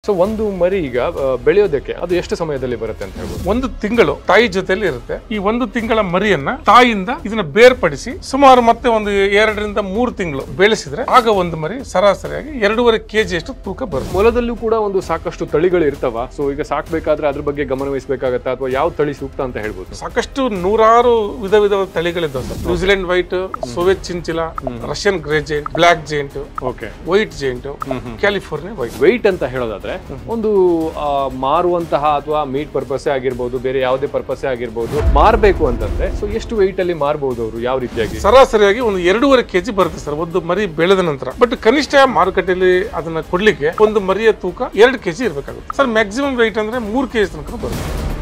so ಒಂದು ಮರಿ ಈಗ ಆ, ಬೆಳೆಯೋದಕ್ಕೆ ಅದು ಎಷ್ಟು ಸಮಯದಲ್ಲಿ ಬರುತ್ತೆ ಅಂತ ಹೇಳ್ಬೋದು ಒಂದು ತಿಂಗಳು ತಾಯಿ ಜೊತೆಲಿ ಇರುತ್ತೆ ಈ ಒಂದು ತಿಂಗಳ ಮರಿಯನ್ನ ತಾಯಿಯಿಂದ ಇದನ್ನ ಬೇರ್ಪಡಿಸಿ ಸುಮಾರು ಮತ್ತೆ ಒಂದು ಎರಡರಿಂದ ಮೂರು ತಿಂಗಳು ಬೆಳೆಸಿದ್ರೆ ಆಗ ಒಂದು ಮರಿ ಸರಾಸರಿಯಾಗಿ ಎರಡೂವರೆ ಕೆಜಿ ಅಷ್ಟು ತೂಕ ಬರುತ್ತೆ ಮೊಲದಲ್ಲೂ ಕೂಡ ಒಂದು ಸಾಕಷ್ಟು ತಳಿಗಳು ಇರ್ತಾವ ಸೊ ಈಗ ಸಾಕ್ಬೇಕಾದ್ರೆ ಅದ್ರ ಬಗ್ಗೆ ಗಮನ ವಹಿಸಬೇಕಾಗತ್ತಾ ಅಥವಾ ಯಾವ ತಳಿ ಸೂಕ್ತ ಅಂತ ಹೇಳ್ಬೋದು ಸಾಕಷ್ಟು ನೂರಾರು ವಿಧ ವಿಧವಾದ ತಳಿಗಳಿದ್ದಾವೆ sir New Zealand white Soviet chinchilla Russian grey giant black giant okay white giant California white wait ಅಂತ ಹೇಳೋದಾದ್ರೆ ಒಂದು ಆ, ಮಾರುವಂತಹ ಅಥವಾ ಮೀಟ್ ಪರ್ಪಸೇ ಆಗಿರ್ಬೋದು ಬೇರೆ ಯಾವುದೇ ಪರ್ಪಸೇ ಆಗಿರ್ಬೋದು ಮಾರಬೇಕು ಅಂತಂದ್ರೆ ಸೊ ಎಷ್ಟು ವೆಯ್ಟ್ ಅಲ್ಲಿ ಮಾರಬಹುದು ಅವರು ಯಾವ ರೀತಿಯಾಗಿ ಸರಾಸರಿಯಾಗಿ ಒಂದು ಎರಡೂವರೆ ಕೆಜಿ ಬರುತ್ತೆ ಸರ್ ಒಂದು ಮರಿ ಬೆಳೆದ ನಂತರ ಬಟ್ ಕನಿಷ್ಠ ಮಾರುಕಟ್ಟೆಯಲ್ಲಿ ಅದನ್ನ ಕೊಡ್ಲಿಕ್ಕೆ ಒಂದು ಮರಿಯ ತೂಕ ಎರಡು ಕೆಜಿ ಇರಬೇಕಾಗುತ್ತೆ ಸರ್ ಮ್ಯಾಕ್ಸಿಮಮ್ ವೆಯ್ಟ್ ಅಂದ್ರೆ ಮೂರು ಕೆಜಿ ತನಕ ಬರುತ್ತೆ